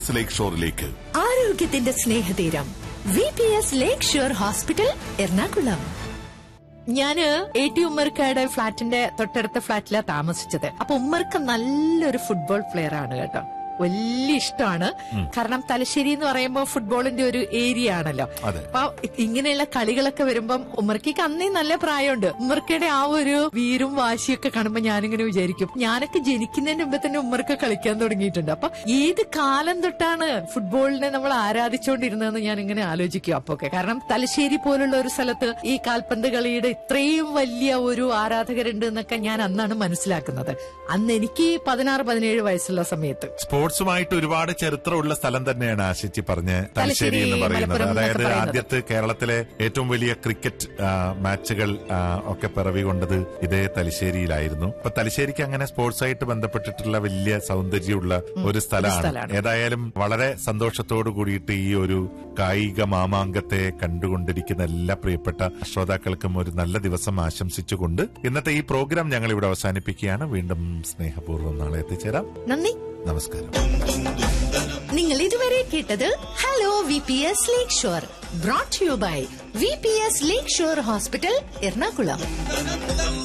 ലേക്ക് ഷോറിലേക്ക് ആരോഗ്യത്തിന്റെ സ്നേഹതീരം V P S Lakeshore hospital Ernakulam ഞാന് എ ടി ഉമ്മർക്കയുടെ ഫ്ളാറ്റിന്റെ തൊട്ടടുത്ത ഫ്ളാറ്റിലാണ് താമസിച്ചത് അപ്പൊ ഉമ്മർക്ക് നല്ലൊരു ഫുട്ബോൾ പ്ലെയർ ആണ് കേട്ടോ വലിയ ഇഷ്ടമാണ് കാരണം തലശ്ശേരി എന്ന് പറയുമ്പോൾ ഫുട്ബോളിന്റെ ഒരു ഏരിയ ആണല്ലോ അതെ. അപ്പൊ ഇങ്ങനെയുള്ള കളികളൊക്കെ വരുമ്പം ഉമ്മർക്കിക്ക് അന്നേ നല്ല പ്രായമുണ്ട് ഉമ്മർക്കയുടെ ആ ഒരു വീരും വാശിയൊക്കെ കാണുമ്പോ ഞാനിങ്ങനെ വിചാരിക്കും ഞാനൊക്കെ ജനിക്കുന്നതിന് മുമ്പ് തന്നെ ഉമ്മർക്ക് കളിക്കാൻ തുടങ്ങിയിട്ടുണ്ട് അപ്പൊ ഏത് കാലം തൊട്ടാണ് ഫുട്ബോളിനെ നമ്മൾ ആരാധിച്ചുകൊണ്ടിരുന്നതെന്ന് ഞാൻ ഇങ്ങനെ ആലോചിക്കും അപ്പൊ ഒക്കെ കാരണം തലശ്ശേരി പോലുള്ള ഒരു സ്ഥലത്ത് ഈ കാൽപന്ത് കളിയുടെ ഇത്രയും വലിയ ഒരു ആരാധകരുണ്ട് എന്നൊക്കെ ഞാൻ അന്നാണ് മനസ്സിലാക്കുന്നത് അന്ന് എനിക്ക് പതിനാറ് പതിനേഴ് വയസ്സുള്ള സമയത്ത് സ്പോർട്സുമായിട്ട് ഒരുപാട് ചരിത്രമുള്ള സ്ഥലം തന്നെയാണ് ആശിച്ചി പറഞ്ഞ് തലശ്ശേരി എന്ന് തലശ്ശേരി, പറയുന്നത് മലപ്പുറം അതായത് എന്നൊക്കെ പറയുന്നത്. ആദ്യത്തെ കേരളത്തിലെ ഏറ്റവും വലിയ ക്രിക്കറ്റ് ആ, മാച്ചുകൾ ആ, ഒക്കെ പിറവി കൊണ്ടത് ഇതേ തലശ്ശേരിയിലായിരുന്നു അപ്പൊ തലശ്ശേരിക്ക് അങ്ങനെ സ്പോർട്സുമായിട്ട് ബന്ധപ്പെട്ടിട്ടുള്ള വലിയ സൗന്ദര്യമുള്ള ഒരു സ്ഥലമാണ് സ്ഥലമാണ്. ഏതായാലും വളരെ സന്തോഷത്തോടു കൂടിയിട്ട് ഈ ഒരു കായിക മാമാങ്കത്തെ കണ്ടുകൊണ്ടിരിക്കുന്ന എല്ലാ പ്രിയപ്പെട്ട ശ്രോതാക്കൾക്കും ഒരു നല്ല ദിവസം ആശംസിച്ചുകൊണ്ട് ഇന്നത്തെ ഈ പ്രോഗ്രാം ഞങ്ങൾ ഇവിടെ അവസാനിപ്പിക്കുകയാണ് വീണ്ടും സ്നേഹപൂർവ്വം നാളെ എത്തിച്ചേരാം നന്ദി നമസ്കാരം നിങ്ങൾ ഇതുവരെ കേട്ടത് hello V P S Lakeshore brought you by V P S Lakeshore hospital Ernakulam